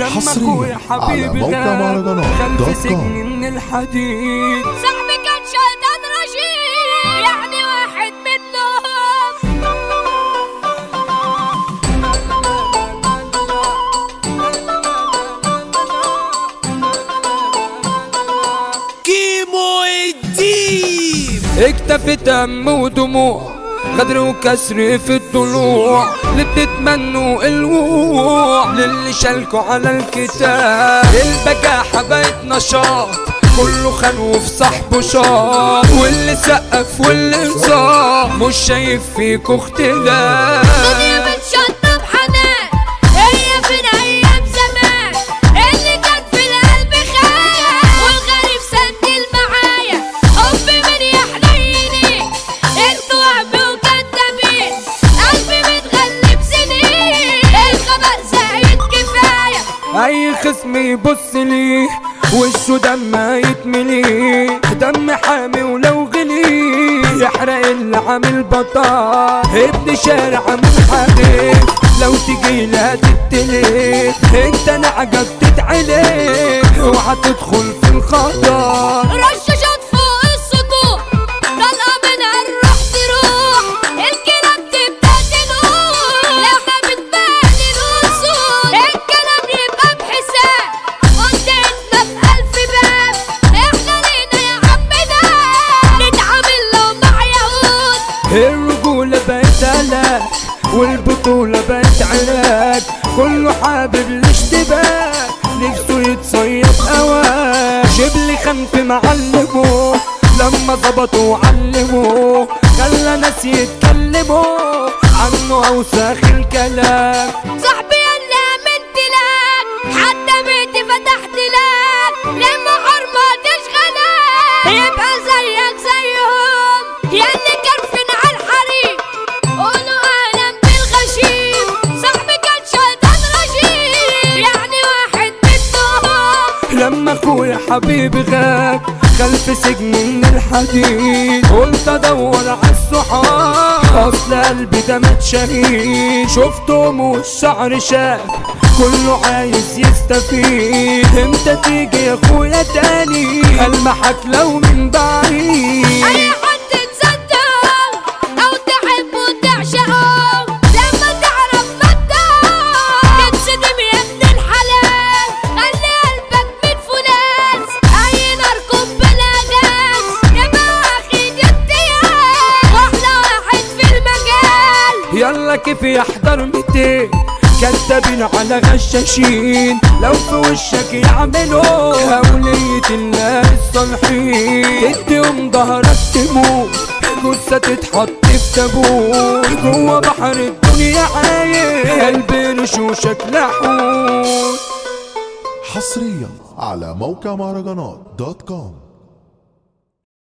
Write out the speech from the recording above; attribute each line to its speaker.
Speaker 1: لما
Speaker 2: حصرياً
Speaker 1: اخويا
Speaker 2: على
Speaker 1: حبيبي
Speaker 2: موقع
Speaker 1: غاب
Speaker 2: مهرجانات
Speaker 1: خلف
Speaker 2: دوت كوم.
Speaker 1: سجن من الحديد
Speaker 3: صاحبي كان شيطان رجيم يعني واحد منهم
Speaker 4: كيمو الديب
Speaker 1: اكتفي دم ودموع غدر وكسر في الضلوع اللي بتتمنوا الوقوع للي شالكوا على الكتاب البجاحة بقت نشاط كله خان وفي صاحبه شاط واللي سقف واللي انصاف مش شايف فيكوا اختلاف
Speaker 3: دنيا بتشطب حنان هي فين ايام زمان اللي كان في القلب خايف والغريب سندل معايا حب من يحنيني انتوا وهم وكدابين قلبي متغلب سنين الخبأ زايد كفايه
Speaker 1: اي خصم يبص ليه وشه دم يتمليه دم حامي ولو غلي يحرق اللي عامل بطال ابن شارع منحرف لو تجي لا تتلف انت نعجة بتتعلف اوعى تدخل في الخطر
Speaker 3: رشاشات فوق السطوح طلقة منها الروح تروح الكلام تبدأ تنوح لما بتبان الأصول الكلام يبقى بحساب قدامنا بألف باب احنا لينا يا عم ده نتعامل لو مع يهود
Speaker 1: الرجولة بقت علاج والبطولة بقت علاج كله حابب الاشتباك نفسه يتصيد أواك شبل خنف معلمه لما ظبطوا علموه خلى ناس يتكلموا عنه أوساخ الكلام
Speaker 3: صاحبي اللي امنت لك حتى بيتي فتحت لك لما حرمة تشغلك يبقى زيك زيهم ياللي كرفن على الحريم قولوا اهلا بالغشيم صاحبي كان شيطان رجيم يعني واحد منهم
Speaker 1: لما اخويا حبيبي غاب خلف سجن من الحديد قلت ادور على الصحاب اصل قلبي ده مات شهيد شفتهم والشعر شاب كله عايز يستفيد امتى تيجي يا اخويا تاني المحك لو من بعيد
Speaker 3: اي حد تصدق او تحب وتعشقه لما تعرف مبدأ تنصدم يا ابن الحلال خلي قلبك من فولاذ اي نار بلا جاز يبقى واخد امتياز واحلى واحد في المجال
Speaker 1: يلا كيف يحضر 200 كدابين على غشاشين لو في وشك يعملوا هولية الله الصالحين تديهم ظهرك تموت جثة تتحط في تابوت جوا بحر الدنيا عايش قلبي رشوشك لحوت
Speaker 2: حصريا على موقع مهرجانات دوت كوم